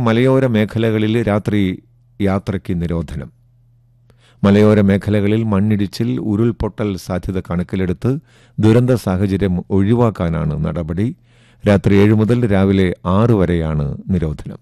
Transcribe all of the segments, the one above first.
മലയോര മേഖലകളിൽ രാത്രി യാത്രയ്ക്ക് നിരോധനം മലയോര മേഖലകളിൽ മണ്ണിടിച്ചിൽ ഉരുൾപൊട്ടൽ സാധ്യത കണക്കിലെടുത്ത് ദുരന്ത സാഹചര്യം ഒഴിവാക്കാനാണ് നടപടി രാത്രി ഏഴ് മുതൽ രാവിലെ ആറ് വരെയാണ് നിരോധനം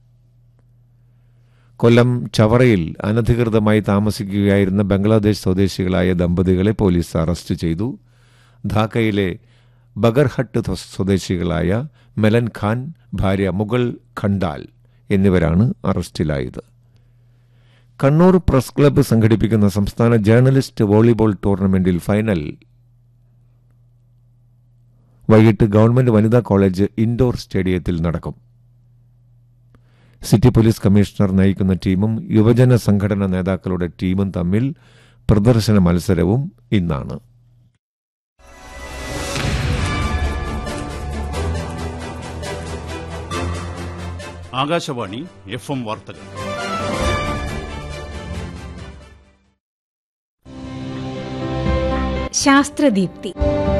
കൊല്ലം ചവറയിൽ അനധികൃതമായി താമസിക്കുകയായിരുന്ന ബംഗ്ലാദേശ് സ്വദേശികളായ ദമ്പതികളെ പോലീസ് അറസ്റ്റ് ചെയ്തു ധാക്കയിലെ ബഗർഹട്ട് തൊ- സ്വദേശികളായ മെലൻ ഖാൻ ഭാര്യ മുഗൾ ഖണ്ടാൽ എന്നിവരാണ് അറസ്റ്റിലായത് കണ്ണൂർ പ്രസ് ക്ലബ്ബ് സംഘടിപ്പിക്കുന്ന സംസ്ഥാന ജേർണലിസ്റ്റ് വോളിബോൾ ടൂർണമെന്റിൽ ഫൈനൽ വൈകിട്ട് ഗവൺമെന്റ് വനിതാ കോളേജ് ഇൻഡോർ സ്റ്റേഡിയത്തിൽ നടക്കും സിറ്റി പോലീസ് കമ്മീഷണർ നയിക്കുന്ന ടീമും യുവജന സംഘടനാ നേതാക്കളുടെ ടീമും തമ്മിൽ പ്രദർശന മത്സരവും ഇന്നാണ് ആകാശവാണി എഫ് എം വാർത്തകൾ ശാസ്ത്രദീപ്തി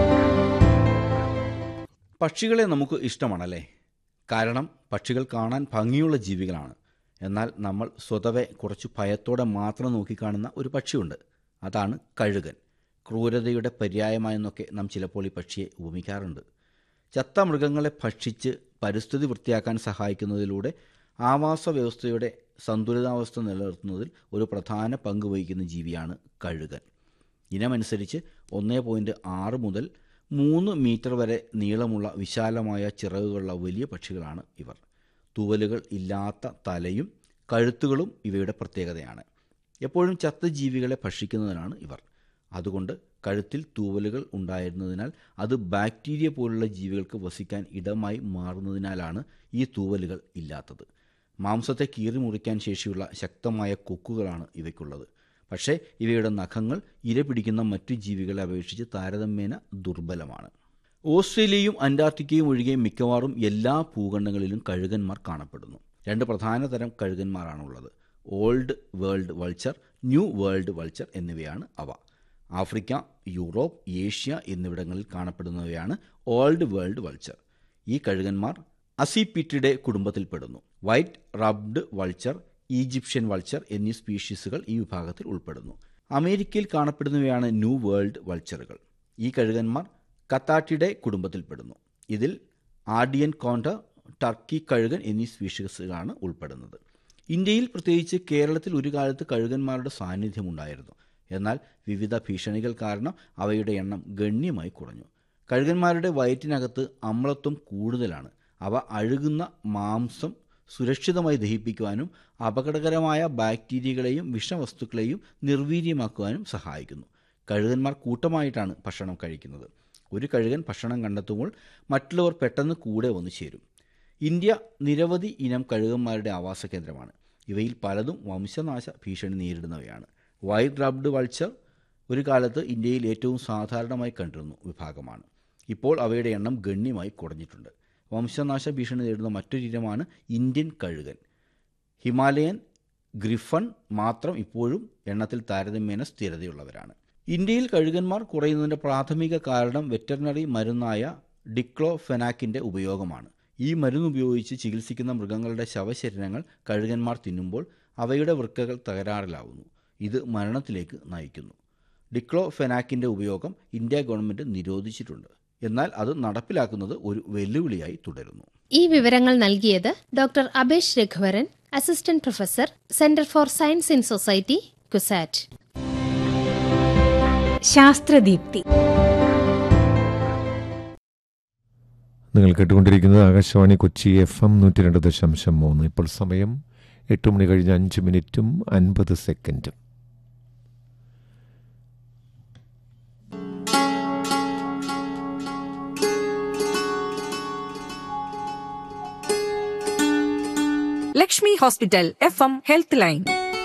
പക്ഷികളെ നമുക്ക് ഇഷ്ടമാണല്ലേ കാരണം പക്ഷികൾ കാണാൻ ഭംഗിയുള്ള ജീവികളാണ് എന്നാൽ നമ്മൾ സ്വതവേ കുറച്ച് ഭയത്തോടെ മാത്രം നോക്കിക്കാണുന്ന ഒരു പക്ഷിയുണ്ട് അതാണ് കഴുകൻ ക്രൂരതയുടെ പര്യായമായെന്നൊക്കെ നാം ചിലപ്പോൾ ഈ പക്ഷിയെ ഉപമിക്കാറുണ്ട് ചത്ത മൃഗങ്ങളെ ഭക്ഷിച്ച് പരിസ്ഥിതി വൃത്തിയാക്കാൻ സഹായിക്കുന്നതിലൂടെ ആവാസ വ്യവസ്ഥയുടെ സന്തുലിതാവസ്ഥ നിലനിർത്തുന്നതിൽ ഒരു പ്രധാന പങ്ക് വഹിക്കുന്ന ജീവിയാണ് കഴുകൻ ഇനമനുസരിച്ച് ഒന്നേ പോയിൻറ്റ് ആറ് മുതൽ മൂന്ന് മീറ്റർ വരെ നീളമുള്ള വിശാലമായ ചിറകുകളുള്ള വലിയ പക്ഷികളാണ് ഇവർ തൂവലുകൾ ഇല്ലാത്ത തലയും കഴുത്തുകളും ഇവയുടെ പ്രത്യേകതയാണ് എപ്പോഴും ചത്ത ജീവികളെ ഭക്ഷിക്കുന്നതിനാണ് ഇവർ അതുകൊണ്ട് കഴുത്തിൽ തൂവലുകൾ ഉണ്ടായിരുന്നതിനാൽ അത് ബാക്ടീരിയ പോലുള്ള ജീവികൾക്ക് വസിക്കാൻ ഇടമായി മാറുന്നതിനാലാണ് ഈ തൂവലുകൾ ഇല്ലാത്തത് മാംസത്തെ കീറി മുറിക്കാൻ ശേഷിയുള്ള ശക്തമായ കൊക്കുകളാണ് ഇവയ്ക്കുള്ളത് പക്ഷേ ഇവയുടെ നഖങ്ങൾ ഇര പിടിക്കുന്ന മറ്റു ജീവികളെ അപേക്ഷിച്ച് താരതമ്യേന ദുർബലമാണ് ഓസ്ട്രേലിയയും അന്റാർട്ടിക്കയും ഒഴികെ മിക്കവാറും എല്ലാ ഭൂഖണ്ഡങ്ങളിലും കഴുകന്മാർ കാണപ്പെടുന്നു രണ്ട് പ്രധാന തരം കഴുകന്മാരാണുള്ളത് old world vulture new world vulture എന്നിവയാണ് അവ ആഫ്രിക്ക യൂറോപ്പ് ഏഷ്യ എന്നിവിടങ്ങളിൽ കാണപ്പെടുന്നവയാണ് ഓൾഡ് വേൾഡ് വൾച്ചർ ഈ കഴുകന്മാർ അസിപിറ്റിയുടെ കുടുംബത്തിൽപ്പെടുന്നു white rumped vulture Egyptian vulture എന്നീ സ്പീഷീസുകൾ ഈ വിഭാഗത്തിൽ ഉൾപ്പെടുന്നു അമേരിക്കയിൽ കാണപ്പെടുന്നവയാണ് ന്യൂ വേൾഡ് വൾച്ചറുകൾ ഈ കഴുകന്മാർ കത്താട്ടിയുടെ കുടുംബത്തിൽപ്പെടുന്നു ഇതിൽ ആഡിയൻ കോണ്ട ടർക്കി കഴുകൻ എന്നീ സ്പീഷീസുകളാണ് ഉൾപ്പെടുന്നത് ഇന്ത്യയിൽ പ്രത്യേകിച്ച് കേരളത്തിൽ ഒരു കാലത്ത് കഴുകന്മാരുടെ സാന്നിധ്യമുണ്ടായിരുന്നു എന്നാൽ വിവിധ ഭീഷണികൾ കാരണം അവയുടെ എണ്ണം ഗണ്യമായി കുറഞ്ഞു കഴുകന്മാരുടെ വയറ്റിനകത്ത് അമ്ലത്വം കൂടുതലാണ് അവ അഴുകുന്ന മാംസം സുരക്ഷിതമായി ദഹിപ്പിക്കുവാനും അപകടകരമായ ബാക്ടീരിയകളെയും വിഷവസ്തുക്കളെയും നിർവീര്യമാക്കുവാനും സഹായിക്കുന്നു കഴുകന്മാർ കൂട്ടമായിട്ടാണ് ഭക്ഷണം കഴിക്കുന്നത് ഒരു കഴുകൻ ഭക്ഷണം കണ്ടെത്തുമ്പോൾ മറ്റുള്ളവർ പെട്ടെന്ന് കൂടെ വന്നു ചേരും ഇന്ത്യ നിരവധി ഇനം കഴുകന്മാരുടെ ആവാസ കേന്ദ്രമാണ് ഇവയിൽ പലതും വംശനാശ ഭീഷണി നേരിടുന്നവയാണ് വൈറ്റ് റബ്ഡ് വൾച്ചർ ഒരു കാലത്ത് ഇന്ത്യയിൽ ഏറ്റവും സാധാരണമായി കണ്ടിരുന്ന വിഭാഗമാണ് ഇപ്പോൾ അവയുടെ എണ്ണം ഗണ്യമായി കുറഞ്ഞിട്ടുണ്ട് വംശനാശ ഭീഷണി നേരിടുന്ന മറ്റൊരു ഇനമാണ് ഇന്ത്യൻ കഴുകൻ ഹിമാലയൻ ഗ്രിഫൺ മാത്രം ഇപ്പോഴും എണ്ണത്തിൽ താരതമ്യേന സ്ഥിരതയുള്ളവരാണ് ഇന്ത്യയിൽ കഴുകന്മാർ കുറയുന്നതിൻ്റെ പ്രാഥമിക കാരണം വെറ്ററിനറി മരുന്നായ ഡിക്ലോഫെനാക്കിൻ്റെ ഉപയോഗമാണ് ഈ മരുന്ന് ഉപയോഗിച്ച് ചികിത്സിക്കുന്ന മൃഗങ്ങളുടെ ശവശരീരങ്ങൾ കഴുകന്മാർ തിന്നുമ്പോൾ അവയുടെ വൃക്കകൾ തകരാറിലാവുന്നു ഇത് മരണത്തിലേക്ക് നയിക്കുന്നു ഡിക്ലോഫെനാക്കിൻ്റെ ഉപയോഗം ഇന്ത്യ ഗവൺമെൻറ് നിരോധിച്ചിട്ടുണ്ട് എന്നാൽ അത് നടപ്പിലാക്കുന്നത് ഒരു വെല്ലുവിളിയായി തുടരുന്നു ഈ വിവരങ്ങൾ നൽകിയത് doctor Abhesh Raghuvaran assistant professor centre for science in society Cusat Sasthradeepthi നിങ്ങൾ കേട്ടുകൊണ്ടിരിക്കുന്നത് ആകാശവാണി കൊച്ചി എഫ് എം നൂറ്റി രണ്ട് ദശാംശം മൂന്ന് ഇപ്പോൾ സമയം എട്ട് മണി കഴിഞ്ഞ് അഞ്ച് മിനിറ്റും അൻപത് സെക്കൻഡും Lakshmi hospital F M health line